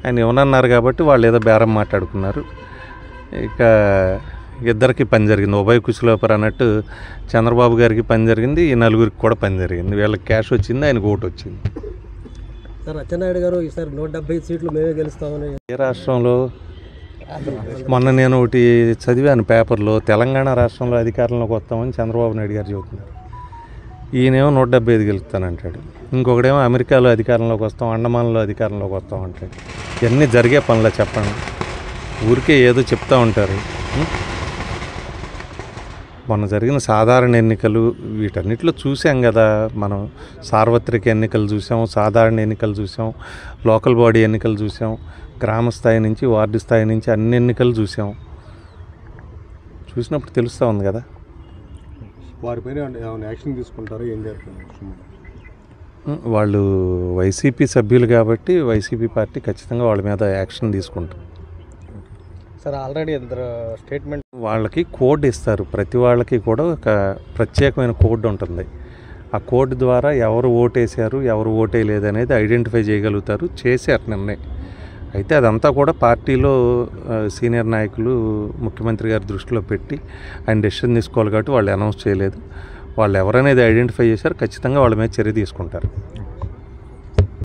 ఆయన ఇవ్వనన్నారు కాబట్టి వాళ్ళు ఏదో బేరం మాట్లాడుకున్నారు ఇక ఇద్దరికి పని జరిగింది ఉభయ కుశలోపర్ అన్నట్టు చంద్రబాబు గారికి పని జరిగింది ఈ నలుగురికి కూడా పని జరిగింది వీళ్ళకి క్యాష్ వచ్చింది ఆయనకు ఓటు వచ్చింది సార్ అచ్చెన్నాయుడు గారు ఈసారి నూట డెబ్బై సీట్లు మేమే గెలుస్తామని ఏ రాష్ట్రంలో మొన్న నేను ఒకటి చదివాను పేపర్లో తెలంగాణ రాష్ట్రంలో అధికారంలోకి వస్తామని చంద్రబాబు నాయుడు గారు చెబుతున్నారు ఈయనేమో నూట డెబ్బై ఐదు గెలుస్తానంటాడు ఇంకొకడేమో అమెరికాలో అధికారంలోకి వస్తాం అండమాన్లో అధికారంలోకి వస్తాం అంటాడు ఇవన్నీ జరిగే పనులా చెప్పండి ఊరికే ఏదో చెప్తా ఉంటారు ఉం? మొన్న జరిగిన సాధారణ ఎన్నికలు వీటన్నిటిలో చూసాం కదా మనం సార్వత్రిక ఎన్నికలు చూసాం సాధారణ ఎన్నికలు చూసాం లోకల్ బాడీ ఎన్నికలు చూసాం గ్రామ స్థాయి నుంచి వార్డు స్థాయి నుంచి అన్ని ఎన్నికలు చూసాం చూసినప్పుడు తెలుస్తూ ఉంది కదా వారిపైన ఏమైనా యాక్షన్ తీసుకుంటారో ఏం చేస్తారు ఉం, వాళ్ళు వైసీపీ సభ్యులు కాబట్టి వైసీపీ పార్టీ ఖచ్చితంగా వాళ్ళ మీద యాక్షన్ తీసుకుంటాం సార్ ఆల్రెడీ ఇద్దరు స్టేట్మెంట్ వాళ్ళకి కోడ్ ఇస్తారు ప్రతి వాళ్ళకి కూడా ఒక ప్రత్యేకమైన కోడ్ ఉంటుంది ఆ కోడ్ ద్వారా ఎవరు ఓటేశారు ఎవరు ఓటేయలేదు అనేది ఐడెంటిఫై చేయగలుగుతారు చేశారు నిన్నే అయితే అదంతా కూడా పార్టీలో ఆ, సీనియర్ నాయకులు ముఖ్యమంత్రి గారి దృష్టిలో పెట్టి ఆయన డెసిషన్ తీసుకోవాలి కాబట్టి వాళ్ళు అనౌన్స్ చేయలేదు వాళ్ళు ఎవరనేది ఐడెంటిఫై చేశారు ఖచ్చితంగా వాళ్ళ మీద చర్య తీసుకుంటారు